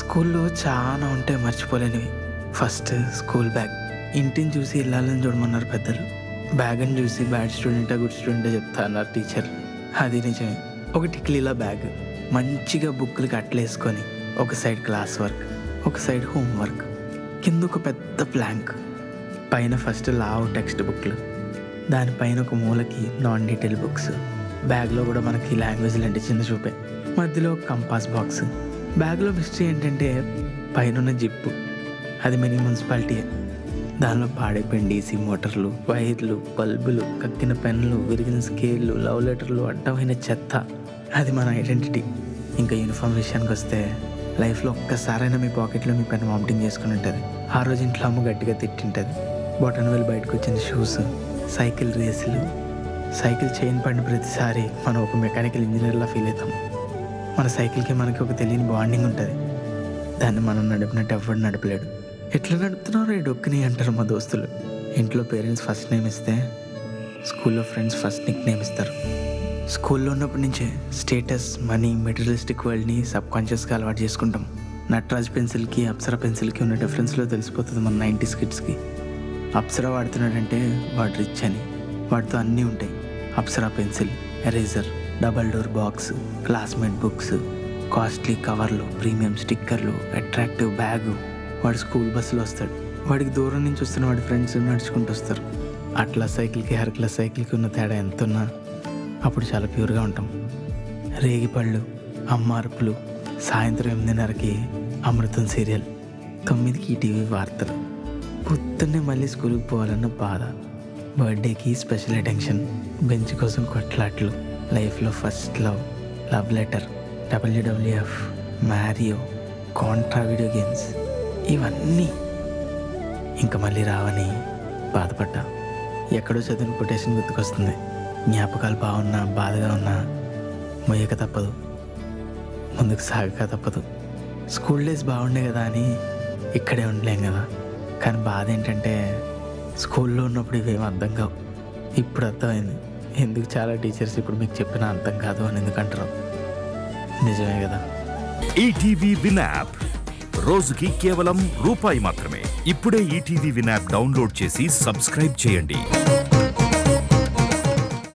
స్కూల్లో చాలా ఉంటాయి మర్చిపోలేనివి ఫస్ట్ స్కూల్ బ్యాగ్ ఇంటిని చూసి వెళ్ళాలని చూడమన్నారు పెద్దలు బ్యాగ్ని చూసి బ్యాడ్ స్టూడెంటా గుడ్ స్టూడెంటా చెప్తా అన్నారు టీచర్ అది నిజమే ఒక టిక్లీలా బ్యాగ్ మంచిగా బుక్లు కట్టలేసుకొని ఒక సైడ్ క్లాస్ వర్క్ ఒక సైడ్ హోంవర్క్ కింద ఒక పెద్ద ప్లాంక్ పైన ఫస్ట్ లావ్ టెక్స్ట్ బుక్లు దానిపైన ఒక మూలకి నాన్ డీటెయిల్ బుక్స్ బ్యాగ్లో కూడా మనకి లాంగ్వేజ్లు అంటే చిన్న చూపే మధ్యలో ఒక కంపాస్ బాక్స్ బ్యాగ్లో మిస్టరీ ఏంటంటే పైన ఉన్న జిప్పు అది మినీ మున్సిపాలిటీ దానిలో పాడైపోయిన డీసీ మోటార్లు వైర్లు బల్బులు కక్కిన పెన్నులు విరిగిన స్కేళ్ళు లవ్ లెటర్లు అడ్డమైన చెత్త అది మన ఐడెంటిటీ ఇంకా యూనిఫామ్ విషయానికి వస్తే లైఫ్లో ఒక్కసారైనా మీ పాకెట్లో మీ పెన్ వామిటింగ్ చేసుకుని ఉంటుంది ఆ రోజు ఇంట్లో అమ్మ గట్టిగా తిట్టింటుంది బొటన్ వేలు బయటకు వచ్చిన షూస్ సైకిల్ రేసులు సైకిల్ చైన్ పడిన ప్రతిసారి మనం ఒక మెకానికల్ ఇంజనీర్లా ఫీల్ అవుతాం మన సైకిల్కి మనకి ఒక తెలియని బాండింగ్ ఉంటుంది దాన్ని మనం నడిపినట్టు ఎవడు నడపలేడు ఎట్లా నడుపుతున్నారో ఈ డొక్కుని అంటారు మా దోస్తులు ఇంట్లో పేరెంట్స్ ఫస్ట్ నేమ్ ఇస్తే స్కూల్లో ఫ్రెండ్స్ ఫస్ట్ నిక్ నేమ్ ఇస్తారు స్కూల్లో ఉన్నప్పటి నుంచే స్టేటస్ మనీ మెటీరియలిస్టిక్ వరల్డ్ని సబ్ కాన్షియస్గా అలవాటు చేసుకుంటాం నట్రాజ్ పెన్సిల్కి అప్సరా పెన్సిల్కి ఉన్న డిఫరెన్స్లో తెలిసిపోతుంది మన నైంటీ కిడ్స్కి అప్సరా వాడుతున్నాడంటే వాడు రిచ్ అని వాటితో అన్నీ ఉంటాయి Apsara pencil eraser double door box Classmate books costly కవర్లు ప్రీమియం స్టిక్కర్లు అట్రాక్టివ్ బ్యాగు వాడు స్కూల్ బస్సులో వస్తాడు వాడికి దూరం నుంచి వస్తున్న వాడి ఫ్రెండ్స్ నడుచుకుంటూ వస్తారు అట్లా సైకిల్కి హెర్క్లా సైకిల్కి ఉన్న తేడా ఎంత ఉన్నా అప్పుడు చాలా ప్యూర్గా ఉంటాం రేగిపళ్ళు అమ్మ అరుపులు సాయంత్రం ఎనిమిదిన్నరకి అమృతం సీరియల్ తొమ్మిదికి టీవీ వార్తలు పొద్దున్నే మళ్ళీ స్కూల్కి పోవాలన్న బాధ బర్త్డేకి స్పెషల్ అటెన్షన్ బెంచ్ కోసం కొట్లాట్లు లైఫ్లో first love love letter WWF Mario Contra video games ఇవన్నీ ఇంకా మళ్ళీ రావని బాధపడ్డా ఎక్కడో చదివిన కొటేషన్ గుర్తుకొస్తుంది జ్ఞాపకాలు బాగున్నా బాధగా ఉన్నా మొయ్యక తప్పదు ముందుకు సాగక తప్పదు స్కూల్ డేస్ బాగుండే కదా అని ఇక్కడే ఉండలేం కదా కానీ బాధ ఏంటంటే స్కూల్లో ఉన్నప్పుడు ఇవేం అర్థం కావు ఇప్పుడు అర్థమైంది ఎందుకు చాలా టీచర్స్ ఇప్పుడు మీకు చెప్పిన అర్థం కాదు అని ఎందుకంటారు నిజమే కదా ఈటీవీ విన్ యాప్ రోజుకి కేవలం రూపాయి మాత్రమే ఇప్పుడే ఈటీవీ విన్ యాప్ డౌన్లోడ్ చేసి సబ్స్క్రైబ్ చేయండి